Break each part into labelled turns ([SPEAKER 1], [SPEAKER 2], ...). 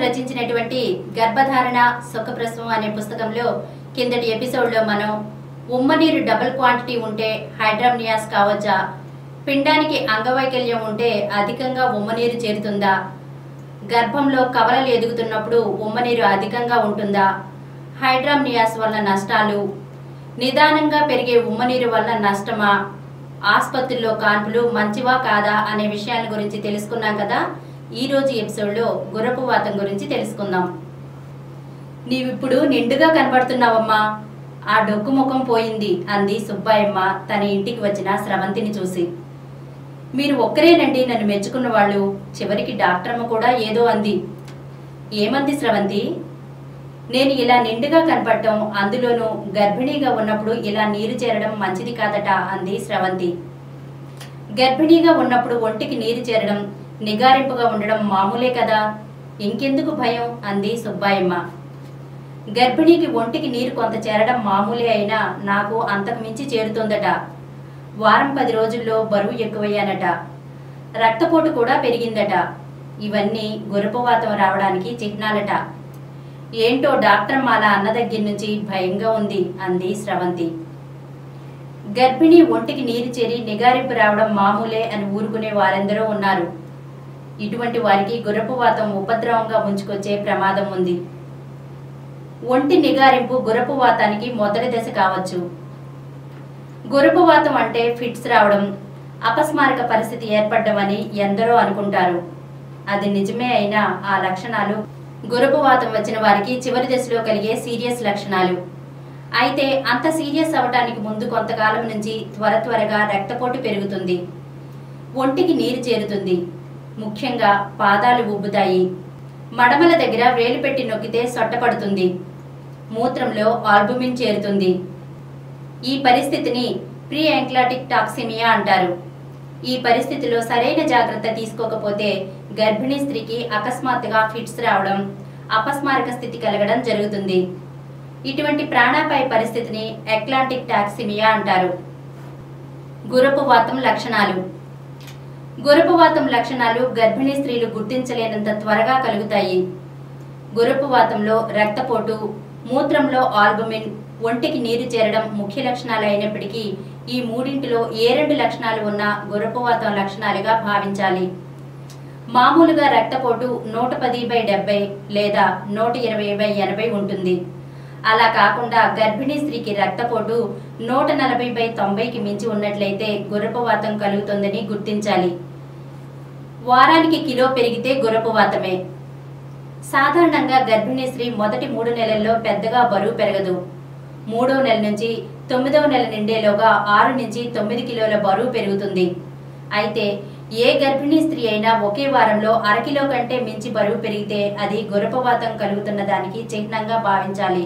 [SPEAKER 1] రచించినటువంటి గర్భధారణ సుఖప్రసవం అనే పుస్తకంలో కిందటి ఎపిసోడ్లో మనం ఉమ్మనీరు డబుల్ క్వాంటిటీ ఉంటే హైడ్రామ్నియాస్ కావచ్చా పిండానికి అంగవైకల్యం ఉంటే అధికంగా ఉమ్మనీరు చేరుతుందా గర్భంలో కవలలు ఎదుగుతున్నప్పుడు ఉమ్మనీరు అధికంగా ఉంటుందా హైడ్రామ్నియాస్ వల్ల నష్టాలు నిదానంగా పెరిగే ఉమ్మనీరు వల్ల నష్టమా ఆసుపత్రుల్లో కాన్పులు మంచివా కాదా అనే విషయాల గురించి తెలుసుకున్నాం కదా ఈ రోజు ఎపిసోడ్లో గుర్రపు వాతం గురించి తెలుసుకుందాం నీవిప్పుడు నిండుగా కనబడుతున్నావమ్మా ఆ డొక్కు ముఖం పోయింది అంది సుబ్బాయమ్మ తన ఇంటికి వచ్చిన స్రవంతిని చూసి మీరు ఒక్కరేనండి నన్ను మెచ్చుకున్న వాళ్ళు చివరికి డాక్టర్మ కూడా ఏదో అంది ఏమంది స్రవంతి నేను ఇలా నిండుగా కనపడటం అందులోనూ గర్భిణీగా ఉన్నప్పుడు ఇలా నీరు చేరడం మంచిది కాదట అంది స్రవంతి గర్భిణీగా ఉన్నప్పుడు ఒంటికి నీరు చేరడం నిగారింపుగా ఉండడం మామూలే కదా ఇంకెందుకు భయం అంది సుబ్బాయమ్మ గర్భిణీకి ఒంటికి నీరు కొంత చేరడం మామూలే అయినా నాకు అంతకు మించి చేరుతుందట వారం పది రోజుల్లో బరువు ఎక్కువయ్యానట రక్తపోటు కూడా పెరిగిందట ఇవన్నీ గురపవాతం రావడానికి చిహ్నాలట ఏంటో డాక్టర్ మాల అన్న దగ్గర నుంచి భయంగా ఉంది అంది స్రవంతి గర్భిణి ఒంటికి నీరు చేరి నిగారింపు రావడం మామూలే అని ఊరుకునే వారెందరో ఉన్నారు ఇటువంటి వారికి గుర్రపువాతం ఉపద్రవంగా ఉంచుకొచ్చే ప్రమాదం ఉంది ఒంటి నిగారింపు గుర్రపువాతానికి మొదటి దశ కావచ్చు గుర్రపువాతం అంటే ఫిట్స్ రావడం అపస్మారక పరిస్థితి ఏర్పడ్డమని ఎందరో అనుకుంటారు అది నిజమే అయినా ఆ లక్షణాలు గురపువాతం వచ్చిన వారికి చివరి దశలో కలిగే సీరియస్ లక్షణాలు అయితే అంత సీరియస్ అవటానికి ముందు కొంతకాలం నుంచి త్వర త్వరగా రక్తపోటు పెరుగుతుంది ఒంటికి నీరు చేరుతుంది ముఖ్యంగా పాదాలు ఉబ్బుతాయి మడమల దగ్గర వేలు పెట్టి నొక్కితే సొట్టపడుతుంది మూత్రంలో ఆల్బుమిన్ చేరుతుంది ఈ పరిస్థితిని ప్రీ యాంక్లాటిక్ టాక్సిమియా అంటారు ఈ పరిస్థితిలో సరైన జాగ్రత్త తీసుకోకపోతే గర్భిణీ స్త్రీకి అకస్మాత్తుగా ఫిట్స్ రావడం అపస్మారక స్థితి కలగడం జరుగుతుంది ఇటువంటి ప్రాణాపాయ పరిస్థితిని ఎక్లాంటిక్ టాక్సిమియా అంటారు గురపు వాతం లక్షణాలు గురపు వాతం లక్షణాలు గర్భిణీ స్త్రీలు గుర్తించలేనంత త్వరగా కలుగుతాయి గురపు వాతంలో రక్తపోటు మూత్రంలో ఆల్బుమిన్ ఒంటికి నీరు చేరడం ముఖ్య లక్షణాలు అయినప్పటికీ ఈ మూడింటిలో ఏ రెండు లక్షణాలు ఉన్నా గుర్రపువాతం లక్షణాలుగా భావించాలి మామూలుగా రక్తపోటు నూట పది బై డెబ్బై లేదా నూట ఇరవై బై ఎనభై ఉంటుంది అలా కాకుండా గర్భిణీ స్త్రీకి రక్తపోటు నూట నలభై బై తొంభైకి మించి ఉన్నట్లయితే గుర్రపువాతం కలుగుతుందని గుర్తించాలి వారానికి కిలో పెరిగితే గుర్రపువాతమే సాధారణంగా గర్భిణీ స్త్రీ మొదటి మూడు నెలల్లో పెద్దగా బరువు పెరగదు మూడో నెల నుంచి తొమ్మిదవ నెల నిండేలోగా ఆరు నుంచి తొమ్మిది కిలోల బరువు పెరుగుతుంది అయితే ఏ గర్భిణీ స్త్రీ అయినా ఒకే వారంలో అరకిలో కంటే మించి బరువు పెరిగితే అది గురపవాతం కలుగుతున్న దానికి చిహ్నంగా భావించాలి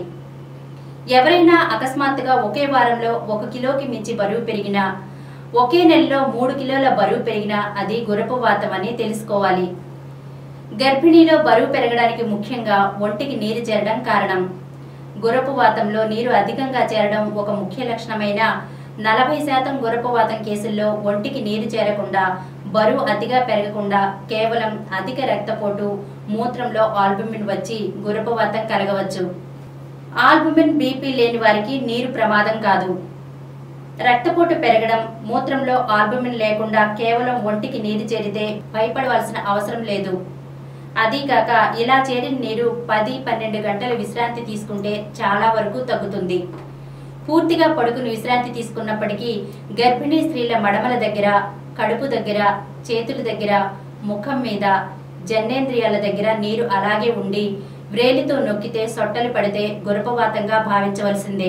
[SPEAKER 1] ఎవరైనా అకస్మాత్తుగా ఒకే వారంలో ఒక కిలోకి మించి బరువు పెరిగినా ఒకే నెలలో మూడు కిలోల బరువు పెరిగినా అది గురపవాతం అని తెలుసుకోవాలి గర్భిణీలో బరువు పెరగడానికి ముఖ్యంగా ఒంటికి నీరు చేరడం కారణం గురపువాతంలో నీరు అధికంగా చేరడం ఒక ముఖ్య లక్షణమైన నలభై శాతం గురపువాతం కేసుల్లో ఒంటికి నీరు చేరకుండా బరువు అతిగా పెరగకుండా కేవలం అధిక రక్తపోటు మూత్రంలో ఆల్బుమిన్ వచ్చి గురపువాతం కలగవచ్చు ఆల్బుమిన్ బీపీ లేని వారికి నీరు ప్రమాదం కాదు రక్తపోటు పెరగడం మూత్రంలో ఆల్బుమిన్ లేకుండా కేవలం ఒంటికి నీరు చేరితే భయపడవలసిన అవసరం లేదు అదీకాక ఇలా చేరిన నీరు పది పన్నెండు గంటల విశ్రాంతి తీసుకుంటే చాలా వరకు తగ్గుతుంది పూర్తిగా పడుకుని విశ్రాంతి తీసుకున్నప్పటికీ గర్భిణీ స్త్రీల మడమల దగ్గర కడుపు దగ్గర చేతుల దగ్గర ముఖం మీద జన్నేంద్రియాల దగ్గర నీరు అలాగే ఉండి వ్రేలితో నొక్కితే సొట్టలు పడితే గురపవాతంగా భావించవలసిందే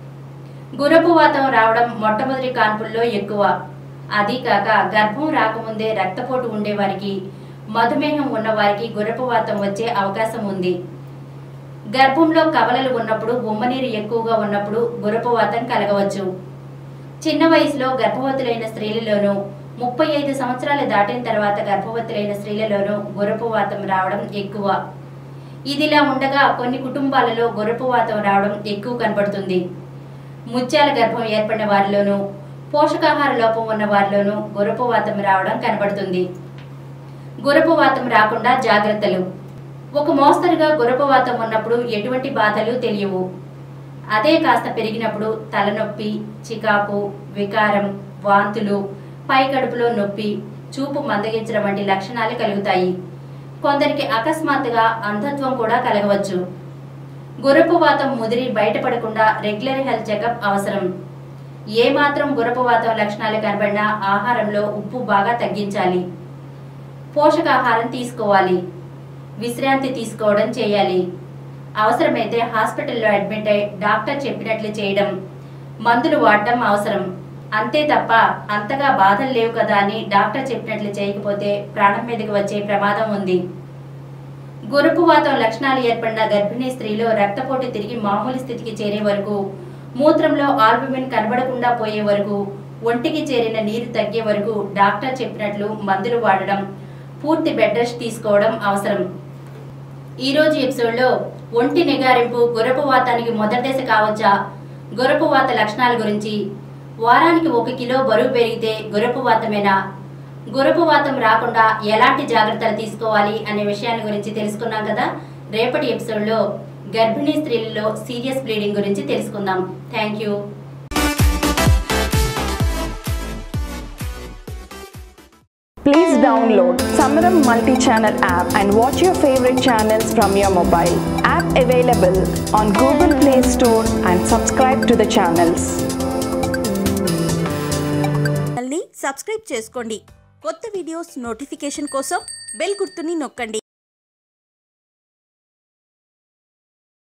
[SPEAKER 1] గురపువాతం రావడం మొట్టమొదటి కాన్పుల్లో ఎక్కువ అదీకాక గర్భం రాకముందే రక్తపోటు ఉండేవారికి మధుమేహం ఉన్నవారికి గుర్రపువాతం వచ్చే అవకాశం ఉంది గర్భంలో కవలలు ఉన్నప్పుడు ఉమ్మనీరు ఎక్కువగా ఉన్నప్పుడు గుర్రపువాతం కలగవచ్చు చిన్న వయసులో గర్భవతులైన స్త్రీలలోనూ ముప్పై ఐదు సంవత్సరాలు దాటిన తర్వాత గర్భవతులైన స్త్రీలలోనూ గుర్రపువాతం రావడం ఎక్కువ ఇదిలా ఉండగా కొన్ని కుటుంబాలలో గుర్రపువాతం రావడం ఎక్కువ కనబడుతుంది ముత్యాల గర్భం ఏర్పడిన వారిలోనూ పోషకాహార లోపం ఉన్న వారిలోనూ గుర్రపువాతం రావడం కనబడుతుంది గురపువాతం రాకుండా జాగ్రత్తలు ఒక మోస్తరుగా గురపవాతం ఉన్నప్పుడు ఎటువంటి బాధలు తెలియవు అదే కాస్త పెరిగినప్పుడు తలనొప్పి చికాకు వికారం వాంతులు పై కడుపులో నొప్పి చూపు మందగించడం వంటి లక్షణాలు కలుగుతాయి కొందరికి అకస్మాత్తుగా అంధత్వం కూడా కలగవచ్చు గురపువాతం ముదిరి బయటపడకుండా రెగ్యులర్ హెల్త్ చెకప్ అవసరం ఏమాత్రం గురపువాతం లక్షణాలు కనబడినా ఆహారంలో ఉప్పు బాగా తగ్గించాలి పోషకాహారం తీసుకోవాలి విశ్రాంతి తీసుకోవడం చేయాలి అవసరమైతే హాస్పిటల్లో అడ్మిట్ అయి డాక్టర్ చెప్పినట్లు చేయడం మందులు వాడటం అవసరం అంతే తప్ప అంతగా బాధలు లేవు కదా అని డాక్టర్ చెప్పినట్లు చేయకపోతే ప్రాణం మీదకి వచ్చే ప్రమాదం ఉంది గురుపువాతం లక్షణాలు ఏర్పడిన గర్భిణీ స్త్రీలో రక్తపోటు తిరిగి మామూలు స్థితికి చేరే వరకు మూత్రంలో ఆల్బుమిన్ కనబడకుండా పోయే వరకు ఒంటికి చేరిన నీరు తగ్గే వరకు డాక్టర్ చెప్పినట్లు మందులు వాడడం పూర్తి బెడ్ రెస్ట్ తీసుకోవడం అవసరం ఈ రోజు ఎపిసోడ్లో ఒంటి నిగారింపు గురపువాతానికి మొదటి దశ కావచ్చా గురపువాత లక్షణాల గురించి వారానికి ఒక కిలో బరువు పెరిగితే గురపువాతమేనా గురపువాతం రాకుండా ఎలాంటి జాగ్రత్తలు తీసుకోవాలి అనే విషయాన్ని గురించి తెలుసుకున్నాం కదా రేపటి ఎపిసోడ్లో గర్భిణీ స్త్రీలలో సీరియస్ బ్లీడింగ్ గురించి తెలుసుకుందాం thank you
[SPEAKER 2] Please download Samaram multi-channel app and watch your favorite channels from your mobile. App available on Google Play Store and subscribe to the channels.
[SPEAKER 3] ఛానల్ని సబ్స్క్రైబ్ చేసుకోండి కొత్త వీడియోస్ నోటిఫికేషన్ కోసం bell గుర్తుని నొక్కండి